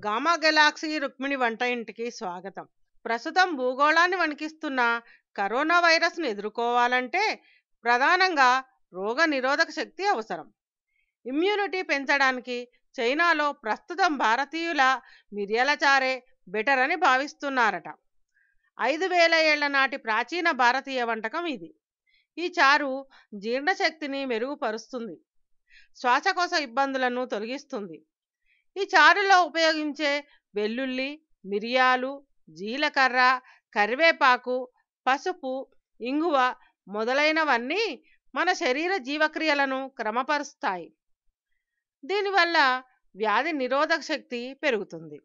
gamma Galaxy Rukmini వంట ఇంటికి స్వాగతం ప్రస్తుతం భూగోళాన్ని వణికిస్తున్న కరోనా వైరస్ను ఎదుర్కోవాలంటే ప్రధానంగా రోగ నిరోధక శక్తి అవసరం ఇమ్యూనిటీ పెంచడానికి చైనాలో ప్రస్తుతం భారతీయుల మిరియాల చారే బెటర్ అని భావిస్తున్నారట ఐదు వేల ఏళ్ల నాటి ప్రాచీన భారతీయ వంటకం ఇది ఈ చారు జీర్ణశక్తిని మెరుగుపరుస్తుంది శ్వాసకోశ ఇబ్బందులను తొలగిస్తుంది ఈ చారులో ఉపయోగించే వెల్లుల్లి మిరియాలు జీలకర్ర కరివేపాకు పసుపు ఇంగువ మొదలైనవన్నీ మన శరీర జీవక్రియలను క్రమపరుస్తాయి దీనివల్ల వ్యాధి నిరోధక శక్తి పెరుగుతుంది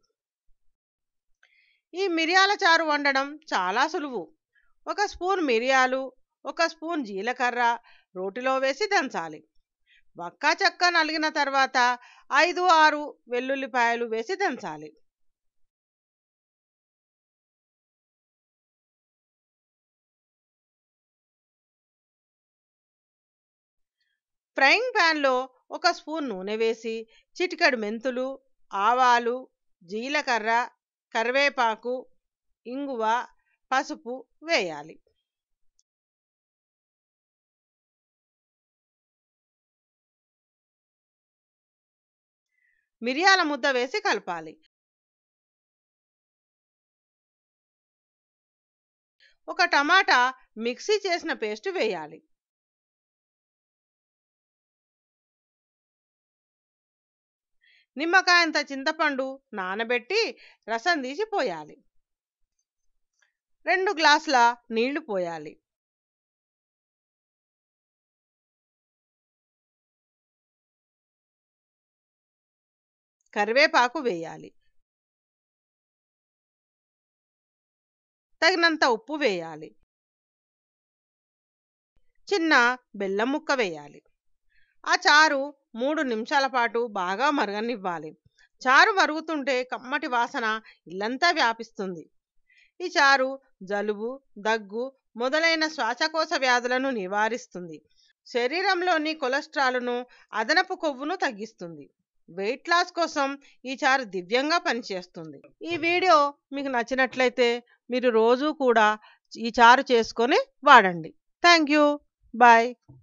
ఈ మిరియాల చారు వండడం చాలా సులువు ఒక స్పూన్ మిరియాలు ఒక స్పూన్ జీలకర్ర రోటిలో వేసి దంచాలి వక్కా చెక్క నలిగిన తర్వాత ఐదు ఆరు వెల్లుల్లిపాయలు వేసి దంచాలి ఫ్రైయింగ్ ప్యాన్లో ఒక స్పూన్ నూనె వేసి చిటికెడు మెంతులు ఆవాలు జీలకర్ర కరివేపాకు ఇంగువ పసుపు వేయాలి మిరియాల ముద్ద వేసి కలపాలి ఒక టమాటా మిక్సీ చేసిన పేస్ట్ వేయాలి నిమ్మకాయంత చింతపండు నానబెట్టి రసం తీసి పోయాలి రెండు గ్లాసుల నీళ్లు పోయాలి కరివేపాకు వేయాలి తగినంత ఉప్పు వేయాలి చిన్న బెల్లం ముక్క వేయాలి ఆ చారు మూడు నిమిషాల పాటు బాగా మరగనివ్వాలి చారు మరుగుతుంటే కమ్మటి వాసన ఇల్లంతా వ్యాపిస్తుంది ఈ చారు జలుబు దగ్గు మొదలైన శ్వాసకోశ వ్యాధులను నివారిస్తుంది శరీరంలోని కొలెస్ట్రాల్ను అదనపు కొవ్వును తగ్గిస్తుంది వెయిట్ లాస్ కోసం ఈ చారు దివ్యంగా పనిచేస్తుంది ఈ వీడియో మీకు నచ్చినట్లయితే మీరు రోజు కూడా ఈ చారు చేసుకొని వాడండి థ్యాంక్ యూ బాయ్